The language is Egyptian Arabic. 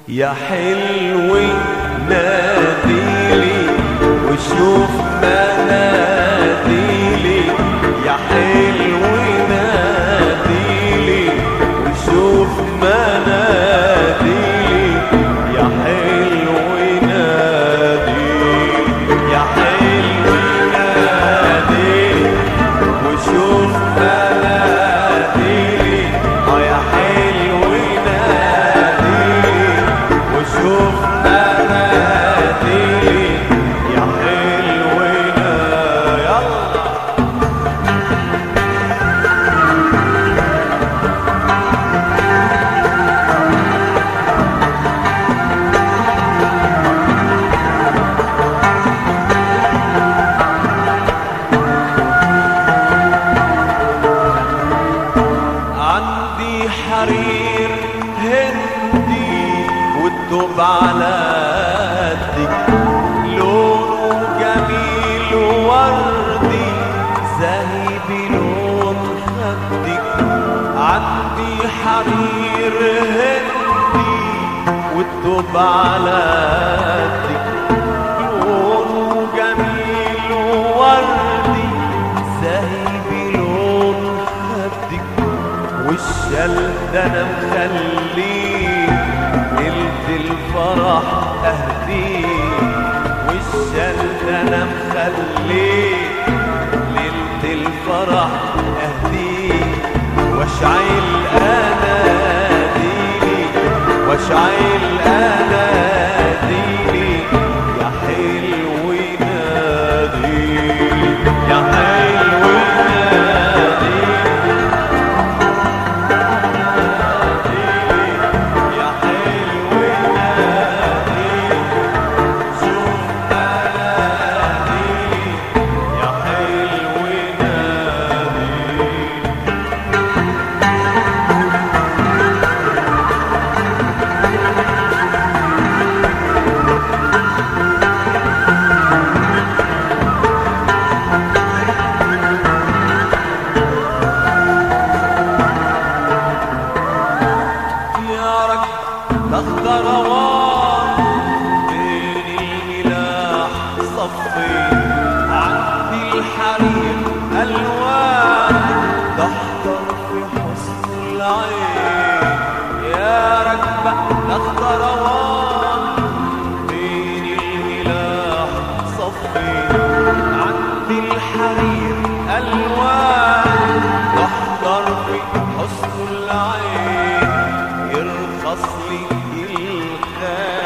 يا حلو ناديلي وشوف مناديلي يا حلو ناديلي وشوف مناديلي يا حلو ناديلي يا حلو ناديلي وشوف مناديلي اه يا حلو ناديلي وشوف مناديلي يا حلو ناديلي يلا عندي حرير هندي والدب على قدك لونه جميل ووردي زي بلون خدك عندي حرير هندي والدب على قدك لونه جميل ووردي زي بلون خدك والشل ده انا مخليه ليلة الفرح اهديه والشل ده انا مخليه ليلة الفرح اهديه واشعل اناديلي واشعل اناديلي يا حلو ناديلي يا حلو ناديلي يا حلو ناديلي شوف مناديلي يا حلو ناديلي يا رب تخضر روان بين الملاح صفي عندي الحرير الوان تحضر في حسن العين يا رب تخضر روان بين الملاح صفي عندي الحرير الوان تحضر في حسن العين يرخص لي الخير